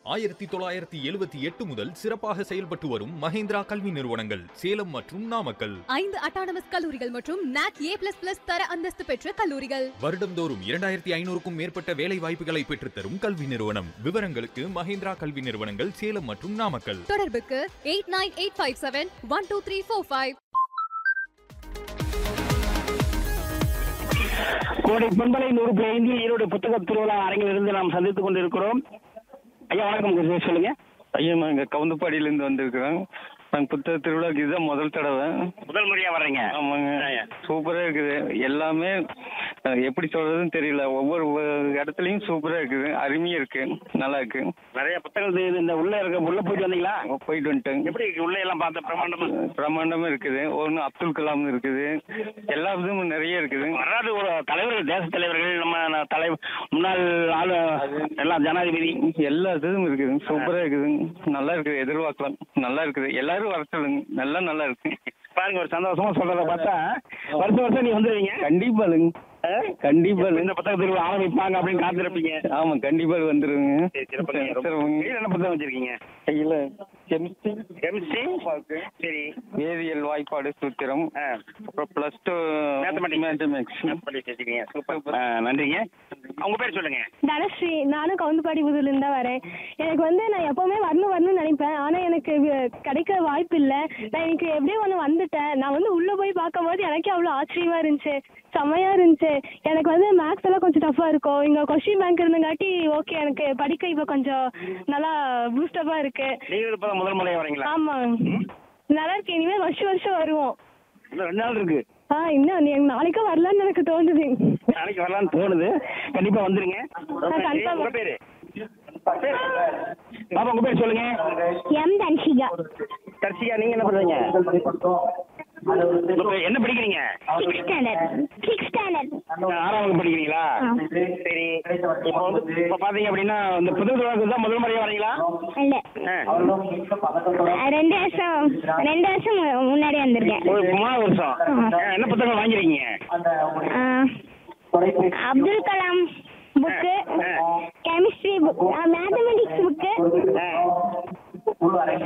ஆயிரத்தி தொள்ளாயிரத்தி எழுபத்தி எட்டு முதல் சிறப்பாக செயல்பட்டு வரும் மஹேந்திரா கல்வி நிறுவனங்கள் சேலம் மற்றும் நாமக்கல் ஐந்து அட்டானமஸ் கல்லூரிகள் மற்றும் நாக் ஏ பிளஸ் பிளஸ் தர அந்தஸ்து பெற்ற கல்லூரிகள் வருடம்தோறும் இரண்டாயிரத்தி ஐநூறுக்கும் மேற்பட்ட வேலை வாய்ப்புகளை பெற்றுத்தரும் கல்வி நிறுவனம் விவரங்களுக்கு மஹேந்திரா கல்வி நிறுவனங்கள் சேலம் மற்றும் நாமக்கல் தொடர்புக்கு eight nine eight five seven one two three four five கோடை பண்பலை நூறு புள்ளி ஐந்தில் ஈரோடு புத்தக திருவிழா அரங்கிலிருந்து நாம் சந்தித்துக் கொண்டிருக்கிறோம் ஐயா வணக்கம் கொஞ்சம் சொல்லுங்க ஐயா நாங்கள் கவுந்தப்பாடியிலேருந்து வந்திருக்கிறோம் நாங்கள் புத்தக திருவிழாக்கு இதுதான் முதல் தடவை முதல் முறையா வர்றீங்க ஆமாங்க சூப்பராக இருக்குது எல்லாமே அஹ், எப்படி சொல்றதுன்னு தெரியல ஒவ்வொரு ஒ- இடத்துலையும் சூப்பராக இருக்குது அருமையாக இருக்கு நல்லா இருக்கு நிறைய புத்தகங்கள் இது இந்த உள்ள இருக்க உள்ள போயிட்டு வந்தீங்களா போயிட்டு வந்துட்டேங்க எப்படி இருக்கு உள்ள எல்லாம் பார்த்த பிரமாண்டமா பிரம்மாண்டமாக இருக்குது ஒன்று அப்துல் கலாம் இருக்குது எல்லா இதுவும் நிறைய இருக்குது வராது ஒரு தலைவர்கள் தேச தலைவர்கள் நம்ம ந- தலை முன்னாள் ஆளு எல்லாம் ஜனாதிபதி எல்லா இதுவும் இருக்குது சூப்பராக இருக்குது நல்லா இருக்குது எதிர்பார்க்கலாம் நல்லா இருக்குது எல்லாரும் வர சொல்லுங்க நல்லா நல்லா இருக்கு பாருங்க ஒரு சந்தோஷமா சொல்றத பார்த்தா வருஷம் வருஷம் நீ வந்துடுவீங்க கண்டிப்பாலுங்க கண்டிப்பாலுங்க இந்த புத்தக திருவிழா ஆரம்பிப்பாங்க அப்படின்னு காத்திருப்பீங்க ஆமா கண்டிப்பா வந்துருங்க சரி, சிறப்புங்க. ரொம்ப- கையில என்ன புத்தகம் வச்சிருக்கீங்க கையில கெமிஸ்ட்ரி கெமிஸ்ட்ரி சரி வேதியியல் வாய்ப்பாடு சூத்திரம் ஆ. அப்புறம் பிளஸ் டூ Mathematics. மேத்தமேட்டிக்ஸ் பண்ணி வச்சிருக்கீங்க சூப்பர் ஆ, நன்றிங்க உங்க பேர் சொல்லுங்க தனஸ்ரீ நானும் கவுந்தப்பாடி புதூர்லேருந்து தான் வரேன் எனக்கு வந்து நான் எப்போவுமே வரணும் வரணும்னு நினைப்பேன் ஆனால் எனக்கு வி- கிடைக்க வாய்ப்பு இல்லை நான் எனக்கு எப்படியோ ஒன்று வந்துட்டேன் நான் வந்து உள்ளே போய் பார்க்கும்போது எனக்கே அவ்வளோ ஆச்சரியமா இருந்துச்சு செம்மையா இருந்துச்சு எனக்கு வந்து மேக்ஸ் எல்லாம் கொஞ்சம் டஃப்பாக இருக்கும் இங்கே கொஸ்டின் பேங்க் இருந்தங்காட்டி ஓகே எனக்கு படிக்க இப்போ கொஞ்சம் நல்லா பூஸ்டப்பாக இருக்கு நீங்க இப்ப முதல் முறையா வரீங்களா ஆமாம் நல்லா இருக்கு இனிமேல் வருஷம் வருஷம் வருவோம் இன்னும் ரெண்டு நாள் இருக்கு ஆ இன்னும் நீ நாளைக்கும் வரலான்னு எனக்கு தோணுது நாளைக்கு வரலாம்னு தோணுது கண்டிப்பா வந்துருங்க கண்டிப்பா உங்க பேரு பாப்பா உங்க பேர் சொல்லுங்க எம் தன்ஷிகா தர்ஷிகா நீங்க என்ன பண்றீங்க உங்க பேர் என்ன படிக்கிறீங்க சிக்ஸ் ஸ்டாண்டர்ட் சிக்ஸ் ஸ்டாண்டர்ட் ஆறாம் வகுப்பு படிக்கிறீங்களா ஆ. சரி இப்போ வந்து இப்போ பாத்தீங்க அப்படின்னா இந்த புது விழாவுக்கு தான் முதல் முறையா வரீங்களா இல்லை ஆ. ரெண்டு வருஷம் ரெண்டு வருஷம் மு- முன்னாடி வந்திருக்கேன் ஒரு மூணாவது வருஷம் ஆ, என்ன புத்தகம் வாங்கிருக்கீங்க ஆ, அப்துல் கலாம் புக்கு ஆ. கெமிஸ்ட்ரி புக் மேத்தமெட்டிக்ஸ் புக்கு ஆ.